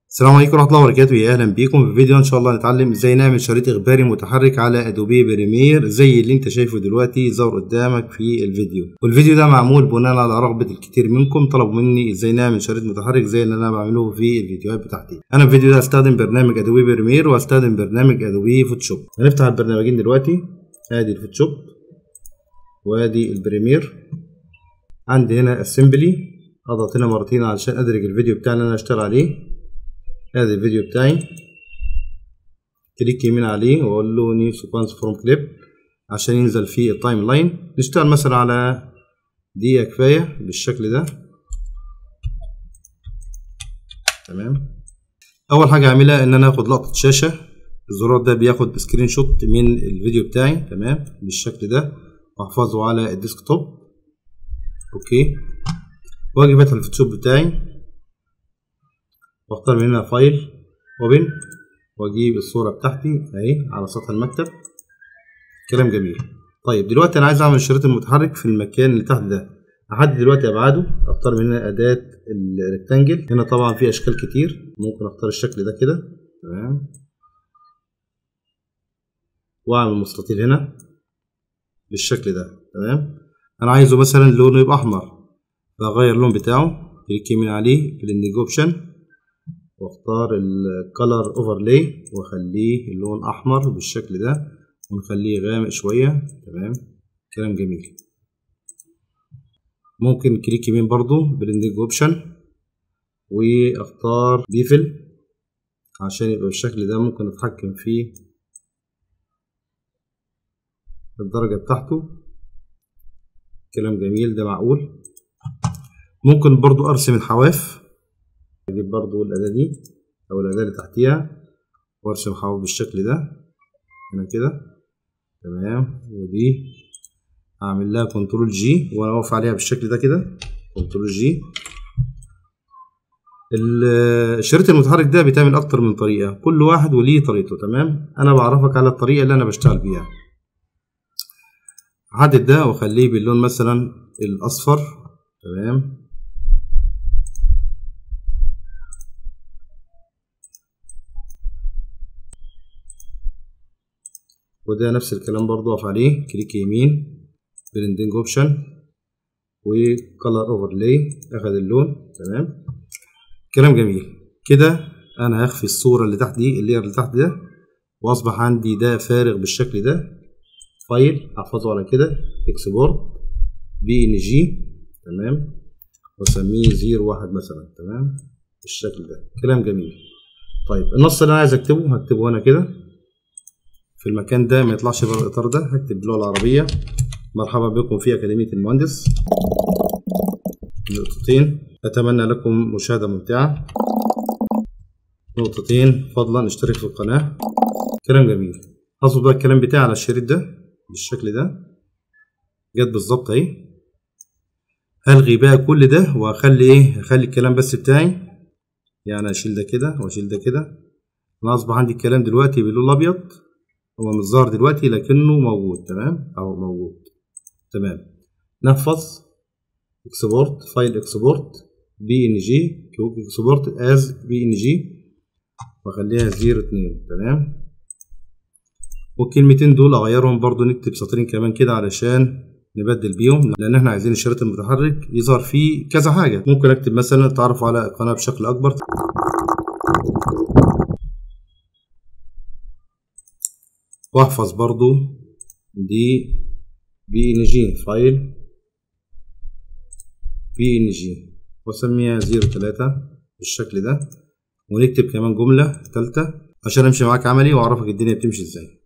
السلام عليكم ورحمة الله وبركاته يا أهلا بيكم في فيديو إن شاء الله نتعلم إزاي نعمل شريط إخباري متحرك على أدوبي بريمير زي اللي أنت شايفه دلوقتي ظهر قدامك في الفيديو والفيديو ده معمول بناء على رغبة الكثير منكم طلبوا مني إزاي نعمل شريط متحرك زي اللي أنا بعمله في الفيديوهات بتاعتي أنا في الفيديو ده هستخدم برنامج أدوبي بريمير وهستخدم برنامج أدوبي فوتوشوب هنفتح البرنامجين دلوقتي آدي الفوتوشوب وآدي البريمير عندي هنا اسمبلي اضغط هنا مرتين علشان ادرج الفيديو بتاعي اللي انا اشتغل عليه ادي الفيديو بتاعي كليك يمين عليه واقول له نيو سيكونس فروم كليب عشان ينزل في التايم لاين نشتغل مثلا على دقيقة كفاية بالشكل ده تمام اول حاجة اعملها ان انا اخد لقطة شاشة الزرار ده بياخد سكرين شوت من الفيديو بتاعي تمام بالشكل ده واحفظه على الديسكتوب اوكي واجي فاتح الفوتوشوب بتاعي واختار من هنا فايل اوبن واجيب الصورة بتاعتي اهي على سطح المكتب كلام جميل طيب دلوقتي انا عايز اعمل الشريط المتحرك في المكان اللي تحت ده احدد دلوقتي ابعاده اختار من هنا اداة الريكتانجل هنا طبعا في اشكال كتير ممكن اختار الشكل ده كده تمام واعمل مستطيل هنا بالشكل ده تمام انا عايزه مثلا لونه يبقى احمر فاغير اللون بتاعه كليك يمين عليه بلندنج اوبشن واختار الكالر اوفرلاي واخليه اللون احمر بالشكل ده ونخليه غامق شويه تمام كلام جميل ممكن كليك يمين برضو بلندنج اوبشن واختار بيفل عشان يبقى بالشكل ده ممكن اتحكم في الدرجه بتاعته كلام جميل ده معقول ممكن برضو ارسم الحواف اجيب برضو الاداة دي او الاداة اللي تحتيها وارسم حواف بالشكل ده هنا كده تمام ودي اعمل لها كنترول جي وانا واقف عليها بالشكل ده كده كنترول جي الشريط المتحرك ده بيتعمل اكتر من طريقة كل واحد وليه طريقته تمام انا بعرفك على الطريقة اللي انا بشتغل بيها احدد ده واخليه باللون مثلا الاصفر تمام وده نفس الكلام برضو اقف عليه كليك يمين بلندنج اوبشن وكلر اوفرلاي اخد اللون تمام كلام جميل كده انا هخفي الصوره اللي تحت دي اللي اللي تحت ده واصبح عندي ده فارغ بالشكل ده فايل احفظه على كده اكسبورت بي ان جي تمام واسميه زيرو واحد مثلا تمام بالشكل ده كلام جميل طيب النص اللي انا عايز اكتبه هكتبه هنا كده في المكان ده ما يطلعش بره الاطار ده هكتب باللغه العربيه مرحبا بكم في اكاديميه المهندس نقطتين اتمنى لكم مشاهده ممتعه نقطتين فضلا اشترك في القناه كلام جميل هظبط بقى الكلام بتاعي على الشريط ده بالشكل ده جت بالظبط اهي هلغي بقى كل ده واخلي ايه اخلي الكلام بس بتاعي يعني اشيل ده كده واشيل ده كده انا اصبح عندي الكلام دلوقتي باللون الابيض هو مش ظاهر دلوقتي لكنه موجود تمام اهو موجود تمام نفذ اكسبورت فايل اكسبورت بي ان جي كويك اكسبورت از بي ان جي واخليها زيرو اتنين تمام والكلمتين دول اغيرهم برضو نكتب سطرين كمان كده علشان نبدل بيهم لان احنا عايزين الشريط المتحرك يظهر فيه كذا حاجه ممكن اكتب مثلا تعرفوا على القناه بشكل اكبر واحفظ برضو دي بي ان جي فايل بي ان جي واسميها زيرو تلاتة بالشكل ده ونكتب كمان جملة تالتة عشان امشي معاك عملي واعرفك الدنيا بتمشي ازاي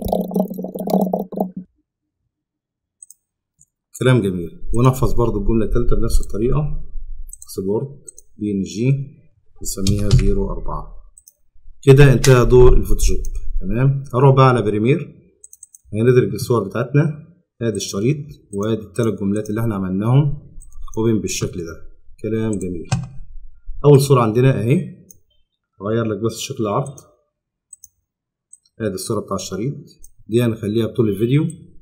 كلام جميل ونحفظ برضو الجملة التالتة بنفس الطريقة اكسبورت بي ان جي نسميها زيرو أربعة كده انتهى دور الفوتوشوب تمام هروح بقى على بريمير هندرج الصور بتاعتنا ادي الشريط وادي التلات جملات اللي احنا عملناهم اوبن بالشكل ده كلام جميل اول صورة عندنا اهي اغير لك بس شكل العرض ادي الصورة بتاع الشريط دي هنخليها بطول الفيديو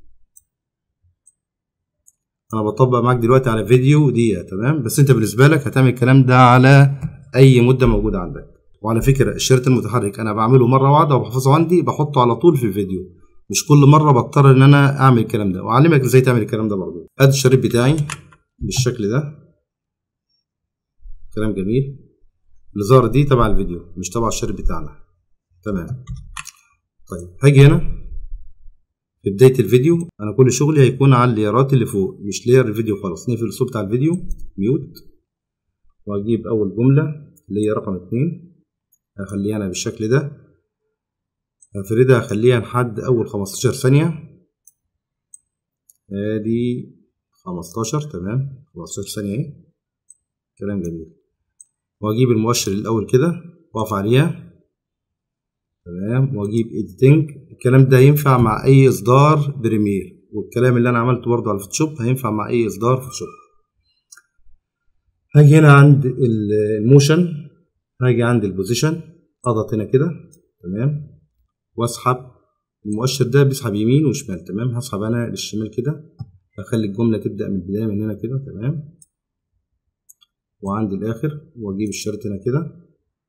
انا بطبق معاك دلوقتي على فيديو دقيقة تمام بس انت بالنسبة لك هتعمل الكلام ده على اي مدة موجودة عندك وعلى فكره الشريط المتحرك انا بعمله مره واحده وبحفظه عندي بحطه على طول في الفيديو مش كل مره بضطر ان انا اعمل الكلام ده واعلمك ازاي تعمل الكلام ده برضه ادي الشريط بتاعي بالشكل ده كلام جميل الزهرة دي تبع الفيديو مش تبع الشريط بتاعنا تمام طيب هاجي هنا في بداية الفيديو أنا كل شغلي هيكون على الليرات اللي فوق مش لير الفيديو خالص نقفل الصوت بتاع الفيديو ميوت وأجيب أول جملة اللي هي رقم اتنين هخليها أنا بالشكل ده هفردها هخليها لحد أول خمستاشر ثانية ادي خمستاشر تمام خمستاشر ثانية اهي كلام جميل واجيب المؤشر الاول كده واقف عليها تمام واجيب اديتنج الكلام ده ينفع مع اي اصدار بريمير والكلام اللي انا عملته برضه على الفوتوشوب هينفع مع اي اصدار فوتوشوب هاجي هنا عند الموشن هاجي عند البوزيشن اضغط هنا كده تمام واسحب المؤشر ده بيسحب يمين وشمال تمام هسحب انا للشمال كده اخلي الجمله تبدا من البدايه من هنا كده تمام وعند الاخر واجيب الشريط هنا كده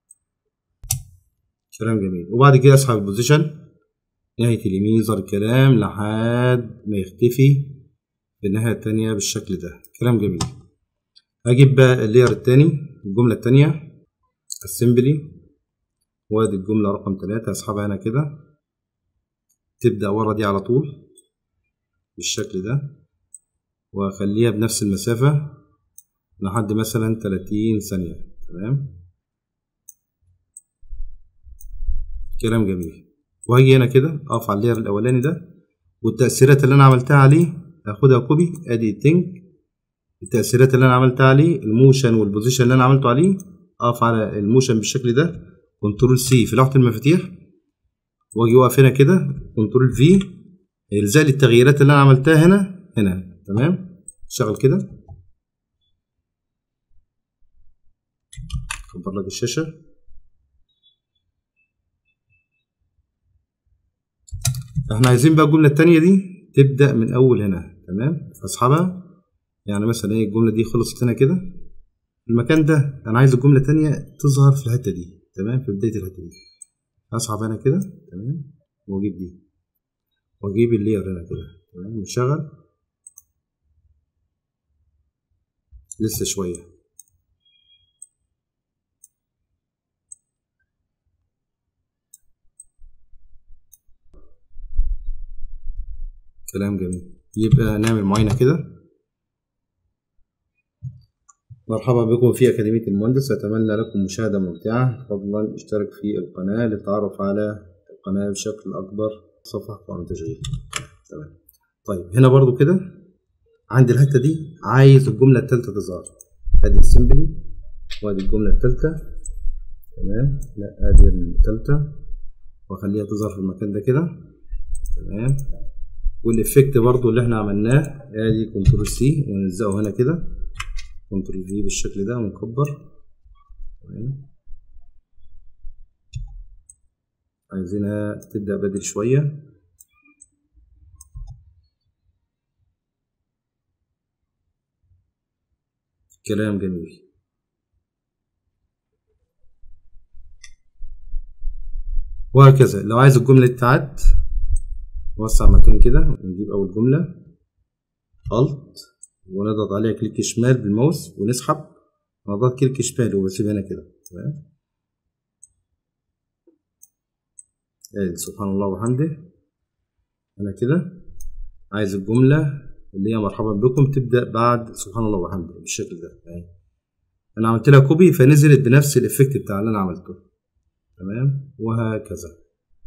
كلام جميل وبعد كده اسحب البوزيشن ناحية اليمين يظهر الكلام لحد ما يختفي في الناحية التانية بالشكل ده كلام جميل هجيب بقى اللير التاني الجملة التانية assembly وادي الجملة رقم تلاتة اسحبها هنا كده تبدأ ورا دي على طول بالشكل ده واخليها بنفس المسافة لحد مثلا تلاتين ثانية تمام كلام جميل وهاجي هنا كده اقف على اللير الاولاني ده والتأثيرات اللي انا عملتها عليه هاخدها كوبي ادي تنك التأثيرات اللي انا عملتها عليه الموشن والبوزيشن اللي انا عملته عليه اقف على الموشن بالشكل ده كنترول سي في لوحة المفاتيح واجي واقف هنا كده كنترول في يلزق لي التغييرات اللي انا عملتها هنا هنا تمام شغل كده اكبر لك الشاشة احنا عايزين بقى الجملة التانية دي تبدأ من أول هنا تمام فاسحبها يعني مثلا ايه الجملة دي خلصت هنا كده في المكان ده أنا عايز الجملة التانية تظهر في الحتة دي تمام في بداية الحتة دي أسحب هنا كده تمام وأجيب دي وأجيب اللير هنا كده تمام وشغل لسه شوية كلام جميل يبقى نعمل معاينة كده مرحبا بكم في أكاديمية المهندس أتمنى لكم مشاهدة ممتعة فضلا اشترك في القناة للتعرف على القناة بشكل أكبر صفحة قائمة تشغيل تمام طيب هنا برضو كده عند الحتة دي عايز الجملة التالتة تظهر ادي السمبلي وادي الجملة التالتة تمام لا ادي التالتة واخليها تظهر في المكان ده كده تمام والافكت برضو اللي احنا عملناه ادي كنترول سي ونلزقه هنا كده كنترول في بالشكل ده ونكبر تمام عايزينها تبدأ بدري شوية كلام جميل وهكذا لو عايز الجملة تعد نوسع مكان كده ونجيب أول جملة ألت ونضغط عليها كليك شمال بالماوس ونسحب نضغط كليك شمال وبسيب هنا كده تمام ادي سبحان الله وبحمده أنا كده عايز الجملة اللي هي مرحبا بكم تبدأ بعد سبحان الله وبحمده بالشكل ده يعني أنا عملت لها كوبي فنزلت بنفس الإفكت بتاع اللي أنا عملته تمام وهكذا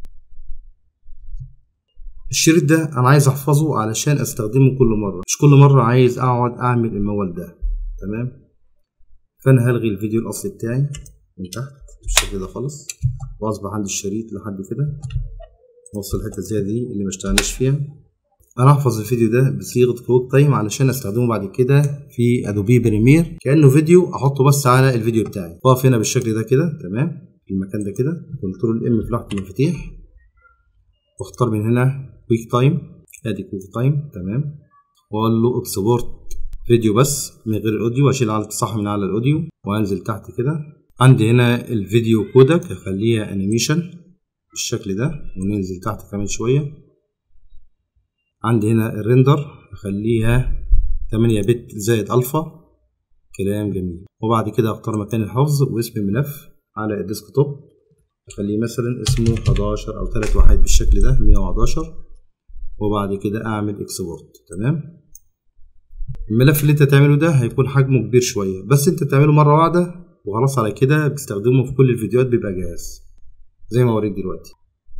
الشريط ده انا عايز احفظه علشان استخدمه كل مره مش كل مره عايز اقعد اعمل الموال ده تمام فانا هلغي الفيديو الاصلي بتاعي من تحت بالشكل ده خالص واصبح عندي الشريط لحد كده وصل الحته الزياده دي اللي ما اشتغلناش فيها انا هحفظ الفيديو ده بصيغه كويك تايم علشان استخدمه بعد كده في ادوبي بريمير كانه فيديو احطه بس على الفيديو بتاعي واقف هنا بالشكل ده كده تمام في المكان ده كده كنترول ام في لوحه المفاتيح واختار من هنا كويك تايم ادي كويك تايم تمام واقول له اكسبورت فيديو بس من غير الاوديو واشيل على صح من على الاوديو وانزل تحت كده عندي هنا الفيديو كودك هخليها انيميشن بالشكل ده وننزل تحت كمان شوية عندي هنا الريندر هخليها 8 بت زائد الفا كلام جميل وبعد كده اختار مكان الحفظ واسم الملف على الديسكتوب اخليه مثلا اسمه 11 او 3 واحد بالشكل ده 111 وبعد كده اعمل اكسبورت تمام الملف اللي انت تعمله ده هيكون حجمه كبير شوية بس انت بتعمله مرة واحدة وخلاص على كده بتستخدمه في كل الفيديوهات بيبقى جاهز زي ما اوريك دلوقتي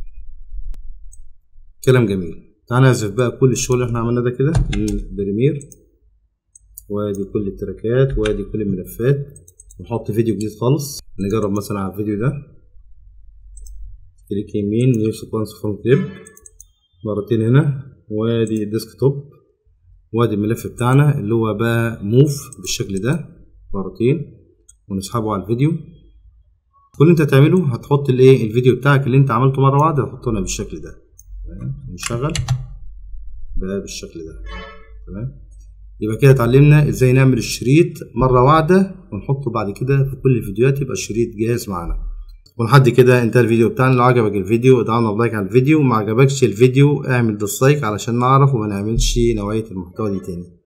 كلام جميل تعالى نعزف بقى كل الشغل اللي احنا عملناه ده كده من بريمير وادي كل التراكات وادي كل الملفات ونحط فيديو جديد خالص نجرب مثلا على الفيديو ده كليك يمين نيو سيكونس فروم كليب مرتين هنا وادي الديسكتوب وادي الملف بتاعنا اللي هو بقى موف بالشكل ده مرتين ونسحبه على الفيديو كل اللي انت هتعمله هتحط الايه الفيديو بتاعك اللي انت عملته مره واحده هتحطه هنا بالشكل ده تمام ونشغل بقى بالشكل ده تمام يبقى كده اتعلمنا ازاي نعمل الشريط مره واحده ونحطه بعد كده في كل الفيديوهات يبقى الشريط جاهز معانا ولحد كده انتهى الفيديو بتاعنا لو عجبك الفيديو ادعمنا بلايك على الفيديو وما عجبكش الفيديو اعمل ديسلايك علشان نعرف وما نعملش نوعيه المحتوى دي تاني